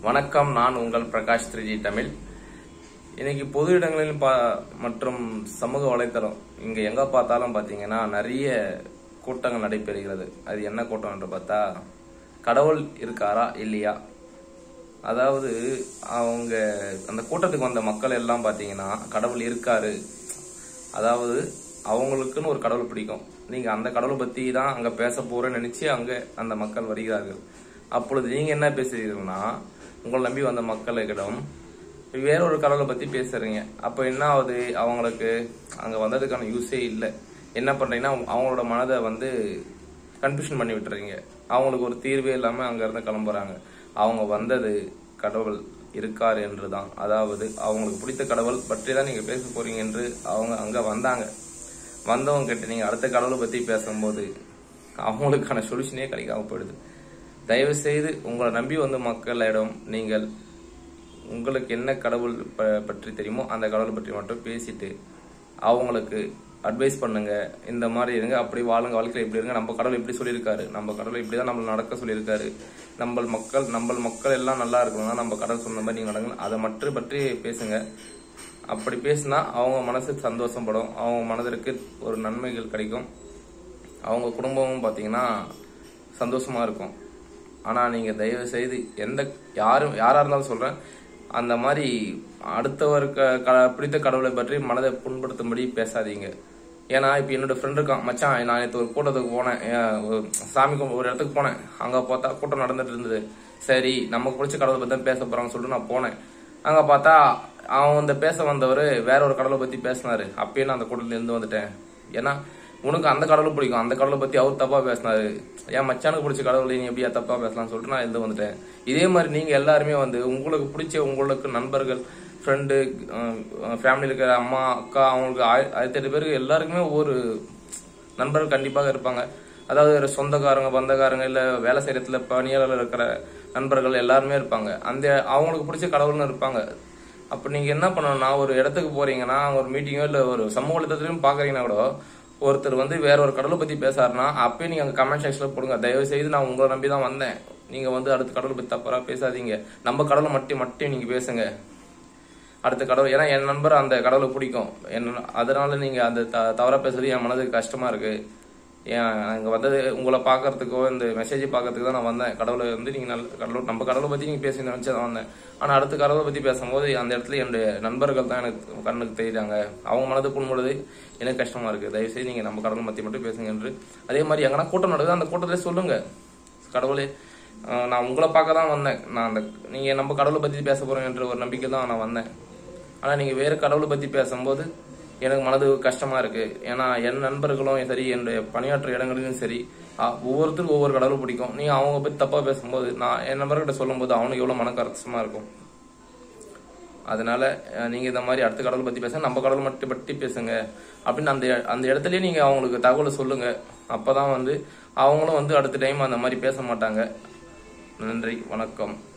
வணக்கம் நான் உங்கள் பிரகாஷ் த்ரிஜி தமிழ் இன்னைக்கு பொது இடங்களில் பா மற்றும் சமூக வலைத்தளம் இங்க எங்க பார்த்தாலும் பாத்தீங்கன்னா நிறைய கூட்டங்கள் நடைபெறுகிறது அது என்ன கூட்டம் என்று பார்த்தா கடவுள் இருக்காரா இல்லையா அதாவது அவங்க அந்த கூட்டத்துக்கு வந்த மக்கள் எல்லாம் பாத்தீங்கன்னா கடவுள் இருக்காரு அதாவது அவங்களுக்குன்னு ஒரு கடவுள் பிடிக்கும் நீங்க அந்த கடவுளை பத்தி தான் அங்க பேச போறேன்னு நினைச்சு அங்க அந்த மக்கள் வருகிறார்கள் அப்பொழுது நீங்க என்ன பேசுறீங்கன்னா உங்களை நம்பி வந்த மக்களிடம் வேற ஒரு கடவுளை பத்தி பேசுறீங்க அப்ப என்ன ஆகுது அவங்களுக்கு அங்க வந்ததுக்கான யூஸே இல்லை என்ன பண்றீங்கன்னா அவங்களோட மனதை வந்து கன்ஃபியூஷன் பண்ணி விட்டுறீங்க அவங்களுக்கு ஒரு தீர்வே இல்லாம அங்க இருந்து கிளம்புறாங்க அவங்க வந்தது கடவுள் இருக்கார் என்றுதான் அதாவது அவங்களுக்கு பிடித்த கடவுள் பற்றி தான் நீங்க பேச போறீங்க என்று அவங்க அங்க வந்தாங்க வந்தவங்க கிட்ட நீங்க அடுத்த கடவுளை பத்தி பேசும்போது அவங்களுக்கான சொல்யூஷனே கிடைக்காம போயிடுது தயவு செய்து உங்களை நம்பி வந்த மக்களிடம் நீங்கள் உங்களுக்கு என்ன கடவுள் ப- பற்றி தெரியுமோ அந்த கடவுளை பற்றி மட்டும் பேசிட்டு அவங்களுக்கு அட்வைஸ் பண்ணுங்க இந்த மாதிரி இருங்க அப்படி வாழுங்க வாழ்க்கையில இப்படி இருங்க நம்ம கடவுள் இப்படி சொல்லியிருக்காரு நம்ம கடவுள் இப்படிதான் நம்மள நடக்க சொல்லியிருக்காரு நம்ம மக்கள் நம்ம மக்கள் எல்லாம் நல்லா இருக்கணும்னா நம்ம கடவுள் சொன்ன மாதிரி நீங்க நடங்க அதை மட்டும் பற்றி பேசுங்க அப்படி பேசினா அவங்க மனசு சந்தோஷப்படும் அவங்க மனதிற்கு ஒரு நன்மைகள் கிடைக்கும் அவங்க குடும்பமும் பார்த்தீங்கன்னா சந்தோஷமா இருக்கும் ஆனா நீங்க தயவு செய்து எந்த யாரும் யாரா இருந்தாலும் சொல்றேன் அந்த மாதிரி அடுத்தவருக்கு க- பிடித்த கடவுளை பற்றி மனதை புண்படுத்தும்படி பேசாதீங்க ஏன்னா இப்ப என்னோட ஃப்ரெண்ட் இருக்கான் மச்சான் நான் நேற்று ஒரு கூட்டத்துக்கு போனேன் ஏன், ஒரு சாமி கும்- ஒரு இடத்துக்கு போனேன் அங்க பார்த்தா கூட்டம் நடந்துட்டு இருந்தது சரி நமக்கு பிடிச்ச கடவுளை பத்தி தான் பேச போறாங்கன்னு சொல்லிட்டு நான் போனேன் அங்க பார்த்தா அவன் வந்து பேச வந்தவர் வேற ஒரு கடவுளை பத்தி பேசினாரு அப்பயே நான் அந்த கூட்டத்துல இருந்து வந்துட்டேன் ஏன்னா உனக்கு அந்த கடவுளை பிடிக்கும் அந்த கடவுளை பத்தி அவர் தப்பா பேசினாரு என் மச்சானுக்கு பிடிச்ச கடவுளை நீ எப்படியா தப்பா பேசலாம்னு சொல்லிட்டு நான் இருந்து வந்துட்டேன் இதே மாதிரி நீங்க எல்லாருமே வந்து உங்களுக்கு பிடிச்ச உங்களுக்கு நண்பர்கள் ஃப்ரெண்டு ஃபேமிலியில் இருக்கிற அம்மா அக்கா அவங்களுக்கு ஆய- ஆயிரத்தி எட்டு பேருக்கு எல்லாருக்குமே ஒவ்வொரு நண்பர்கள் கண்டிப்பாக இருப்பாங்க அதாவது ஒரு சொந்தக்காரங்க பந்தக்காரங்க இல்ல வேலை செய்யறதுல பணியாளர் இருக்கிற நண்பர்கள் எல்லாருமே இருப்பாங்க அந்த அவங்களுக்கு பிடிச்ச கடவுள்னு இருப்பாங்க அப்ப நீங்க என்ன பண்ணணும்னா ஒரு இடத்துக்கு போறீங்கன்னா அங்க ஒரு மீட்டிங்கோ இல்ல ஒரு சமூக வலைத்தளத்திலும் பாக்குறீங்கன்னா கூட ஒருத்தர் வந்து வேற ஒரு கடவுளை பத்தி பேசாருன்னா அப்பயே நீங்க அங்க கமெண்ட் செக்ஷன்ல போடுங்க தயவு செய்து நான் உங்களை நம்பி தான் வந்தேன் நீங்க வந்து அடுத்த கடவுளை பத்தி தப்பரா பேசாதீங்க நம்ம கடவுளை மட்டும் மட்டும் நீங்க பேசுங்க அடுத்த கடவுள் ஏன்னா என் நண்பர் அந்த கடவுளை பிடிக்கும் என்ன அதனால நீங்க அந்த த- தவறா பேசுறது என் மனதுக்கு கஷ்டமா இருக்கு ஏன் அங்க வந்தது உங்களை பார்க்கறதுக்கோ இந்த மெசேஜ் பார்க்கறதுக்கு தான் நான் வந்தேன் கடவுளை வந்து நீங்க நல்ல கடவுள் நம்ம கடவுளை பத்தி நீங்க பேசி நினைச்சு தான் வந்தேன் ஆனா அடுத்த கடவுளை பத்தி பேசும்போது அந்த இடத்துல என்னுடைய நண்பர்கள் தான் எனக்கு கண்ணுக்கு தெரியுறாங்க அவங்க மனது புண்பொழுது எனக்கு கஷ்டமா இருக்கு தயவு செய்து நீங்க நம்ம கடவுளை பத்தி மட்டும் பேசுங்க என்று அதே மாதிரி எங்கன்னா கூட்டம் நடக்குது அந்த கூட்டத்திலே சொல்லுங்க கடவுளே அஹ் நான் உங்களை பார்க்க தான் வந்தேன் நான் அந்த நீங்க நம்ம கடவுளை பத்தி பேச போறோம் என்ற ஒரு நம்பிக்கை தான் நான் வந்தேன் ஆனா நீங்க வேற கடவுளை பத்தி பேசும்போது எனக்கு மனது கஷ்டமா இருக்கு ஏன்னா என் நண்பர்களும் சரி என்னுடைய பணியாற்ற இடங்களிலும் சரி அஹ் ஒவ்வொருத்தருக்கும் ஒவ்வொரு கடவுள் பிடிக்கும் நீங்க அவங்க பத்தி தப்பா பேசும்போது நான் என் நண்பர்கிட்ட சொல்லும்போது அவனுக்கு எவ்வளவு மன கஷ்டமா இருக்கும் அதனால அஹ், நீங்க இந்த மாதிரி அடுத்த கடவுளை பத்தி பேசுங்க நம்ம கடவுளை மட்டும் பற்றி பேசுங்க அப்படின்னு அந்த அந்த இடத்துலயே நீங்க அவங்களுக்கு தகவலை சொல்லுங்க அப்பதான் வந்து அவங்களும் வந்து அடுத்த டைம் அந்த மாதிரி பேச மாட்டாங்க நன்றி வணக்கம்